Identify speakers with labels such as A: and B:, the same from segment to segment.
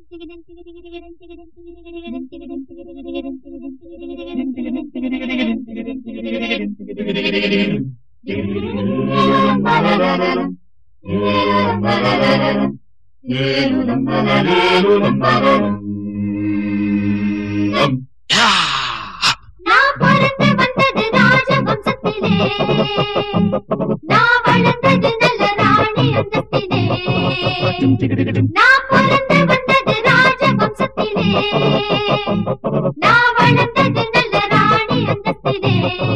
A: நான் பிறந்து வந்தது ராஜவம்சத்திலே நான் வளர்ந்தது நல்ல ராணி அந்தத்திலே நான் பிறந்து வந்தது ராஜவம்சத்திலே நான் வளர்ந்தது நல்ல ராணி அந்தத்திலே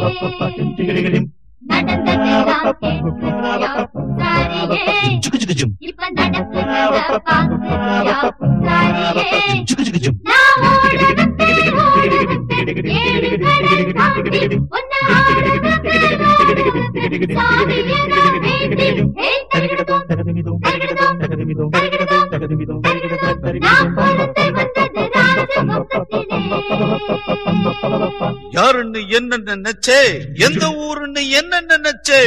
A: நடந்ததெல்லாம் கேட்கிறியா சாரியே இப்ப நடக்கிறத பார்க்கிறியா சாரியே நான் ஓடனத்தே ஓடனத்தே ஏழு கடல் தாண்டி உன்னை ஆடனத்தே ஆடனத்தே சாமியே நான் வேண்டி ஏய் தருகிடதோம் தருகிடதோம் தருகிடதோம் தருகிடதோம் நான் பிறந்து வந்தது ராஜவம்சத்திலே
B: யாருன்னு என்ன நினைச்சே எந்த ஊருன்னு என்ன நினைச்சே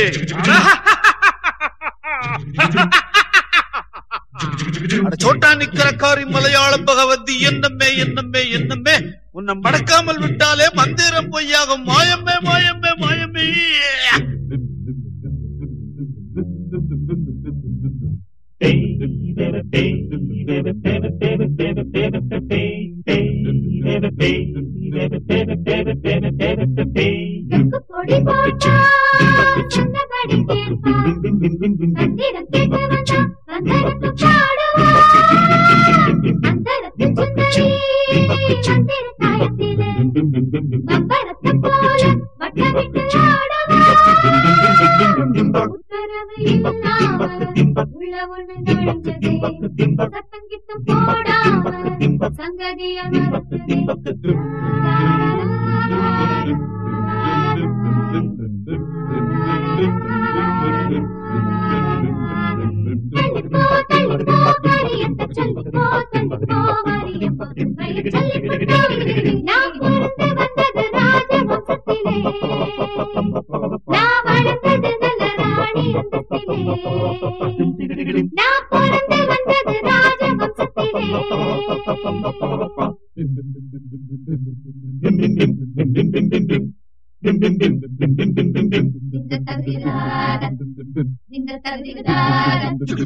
B: அட சோட்டா நிக்கிற காரி மலையாள பகவதி என்னமே என்னமே என்னமே உன்னை மடக்காமல் விட்டாலே மந்திரம் பொய்யாகும் மாயமே மாயமே மாயமே
A: பொடி போட்டா சொன்னபடி கேட்பான் தந்திரம் கேட்டு வந்தா தந்தரத்து பாடுவான் அந்தரத்து சுந்தரி மந்திர தாயத்திலே மம்பரத்து போல வட்டமிட்டு ஆடவான் உத்தரவு இல்லாமல் உள்ள ஒண்ணு நுழைஞ்சதே சத்தம் கித்தம் போடாமல் சங்கதிய மறந்ததே தள்ளிப்போ தள்ளிப்போ காரியத்தை சொல்லிப்போ சொல்லிப்போ வாரியப்போ வழி சொல்லிப்போ நான் பிறந்து வந்தது ராஜவம்சத்திலே நான் வளர்ந்தது நல்ல ராணி அந்தத்திலே நான் பிறந்து வந்தது ராஜவம்சத்திலே இந்த தவிராத இந்த தவிராத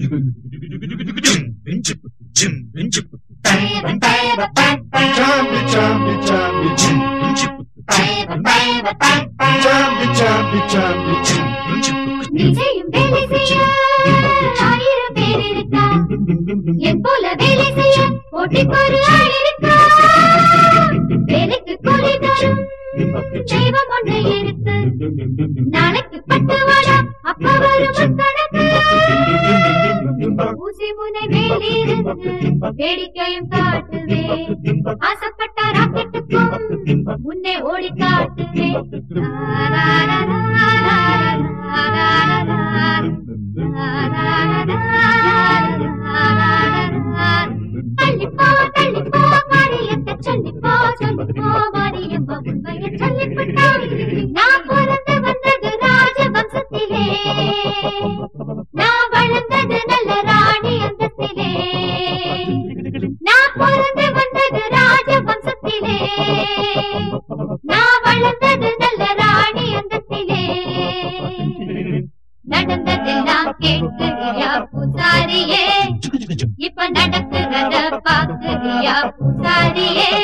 A: தேவ தேவ
C: Jambi, jambi, jambi, jambi,
A: தேவ தேவ
C: jambi, jambi, jambi, jambi.
A: நீ செய்யும் வேலை செய்ய ஆயிரம் பேர் இருக்கா என் போல வேலை செய்ய போட்டிக்கு ஒரு ஆள் இருக்கா வேலைக்கு கூலி தரும் தெய்வம் ஒன்று இருக்கு நாளைக்கு பட்டு வாடா அப்ப வரும் கணக்கு ஊசி முனை மேலிருந்து வேடிக்கையும் காட்டுவேன் ஆசைப்பட்ட ராக்கெட்டுக்கும் முன்னே ஓடி காட்டுவேன் தள்ளிப்போ தள்ளிப்போ காரியத்தை சொல்லிப்போ சொல்லிப்போ வாரியப்போ உண்மையை சொல்லிவிட்டோ நான் பிறந்து வந்தது ராஜவம்சத்திலே நான் வளர்ந்தது நல்ல ராணி அந்தத்திலே நான் பிறந்து வந்தது ராஜவம்சத்திலே நான் வளர்ந்தது நல்ல ராணி அந்தத்திலே நடந்ததெல்லாம் கேட்கிறியா பூசாரியே இப்ப நடக்கிறத பாக்குறியா பூசாரியே